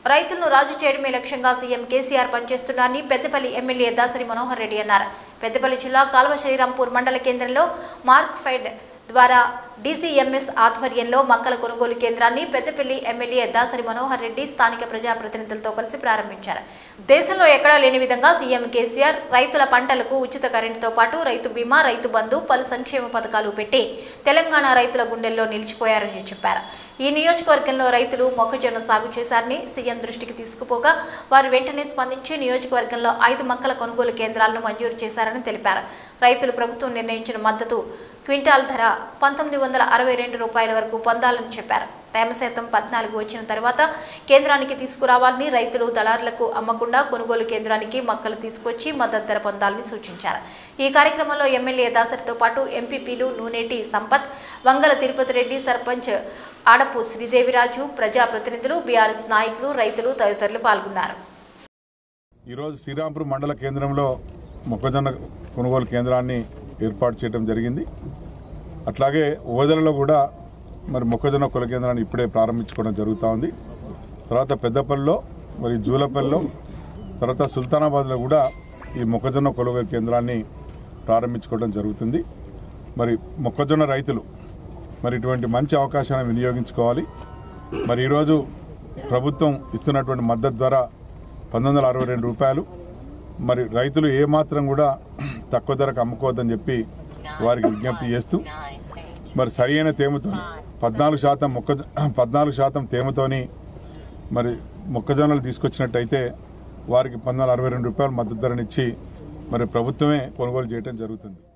రైతులను రాజు చేయడమే లక్ష్యంగా సీఎం కేసీఆర్ పనిచేస్తున్నారని పెద్దపల్లి ఎమ్మెల్యే దాసరి మనోహర్ రెడ్డి అన్నారు పెద్దపల్లి జిల్లా కాల్వ శ్రీరాంపూర్ మండల కేంద్రంలో మార్క్ ఫైడ్ ద్వారా డీసీఎంఎస్ ఆధ్వర్యంలో మక్కల కొనుగోలు కేంద్రాన్ని పెద్దపల్లి ఎమ్మెల్యే దాసరి మనోహర్ రెడ్డి స్థానిక ప్రజాప్రతినిధులతో కలిసి ప్రారంభించారు దేశంలో ఎక్కడా లేని విధంగా సీఎం కేసీఆర్ రైతుల పంటలకు ఉచిత కరెంటుతో పాటు రైతు బీమా రైతు బంధు పలు సంక్షేమ పథకాలు పెట్టి తెలంగాణ రైతుల గుండెల్లో నిలిచిపోయారని చెప్పారు ఈ నియోజకవర్గంలో రైతులు మొక్కజొన్న సాగు చేశారని సీఎం దృష్టికి తీసుకుపోగా వారు వెంటనే స్పందించి నియోజకవర్గంలో ఐదు మొక్కల కొనుగోలు కేంద్రాలను మంజూరు చేశారని తెలిపారు రైతులు ప్రభుత్వం నిర్ణయించిన మద్దతు క్వింటాల్ ధర పంతొమ్మిది వందల అరవై రెండు రూపాయల వరకు పొందాలని చెప్పారు తేమ శాతం పద్నాలుగు వచ్చిన తర్వాత కేంద్రానికి తీసుకురావాలని రైతులు దళారులకు అమ్మకుండా కొనుగోలు కేంద్రానికి మొక్కలు తీసుకొచ్చి మద్దతు ధర పొందాలని సూచించారు ఈ కార్యక్రమంలో ఎమ్మెల్యే దాసరితో పాటు ఎంపీపీలు నూనేటి సంపత్ వంగల తిరుపతి రెడ్డి సర్పంచ్ ఆడపు శ్రీదేవిరాజు ప్రజాప్రతినిధులు బీఆర్ఎస్ నాయకులు రైతులు తదితరులు పాల్గొన్నారు ఈరోజు శ్రీరాంపురం మండల కేంద్రంలో మొక్కజొన్న కొనుగోలు కేంద్రాన్ని ఏర్పాటు చేయడం జరిగింది అట్లాగే ఓదలలో కూడా మరి మొక్కజొన్న కొల కేంద్రాన్ని ఇప్పుడే ప్రారంభించుకోవడం జరుగుతూ ఉంది తర్వాత పెద్దపల్లిలో మరి జూలపల్లిలో తర్వాత సుల్తానాబాద్లో కూడా ఈ మొక్కజొన్న కొనుగోలు కేంద్రాన్ని ప్రారంభించుకోవడం జరుగుతుంది మరి మొక్కజొన్న రైతులు మరి ఇటువంటి మంచి అవకాశాన్ని వినియోగించుకోవాలి మరి ఈరోజు ప్రభుత్వం ఇస్తున్నటువంటి మద్దతు ద్వారా పంతొమ్మిది వందల అరవై రెండు రూపాయలు మరి రైతులు ఏమాత్రం కూడా తక్కువ ధరకు అమ్ముకోవద్దని చెప్పి వారికి విజ్ఞప్తి చేస్తూ మరి సరైన తేమతో పద్నాలుగు శాతం మొక్క పద్నాలుగు శాతం తేమతోని మరి మొక్కజొన్నలు తీసుకొచ్చినట్టయితే వారికి పంతొమ్మిది వందల అరవై రెండు రూపాయలు మద్దతు ధరనిచ్చి మరి ప్రభుత్వమే కొనుగోలు చేయడం జరుగుతుంది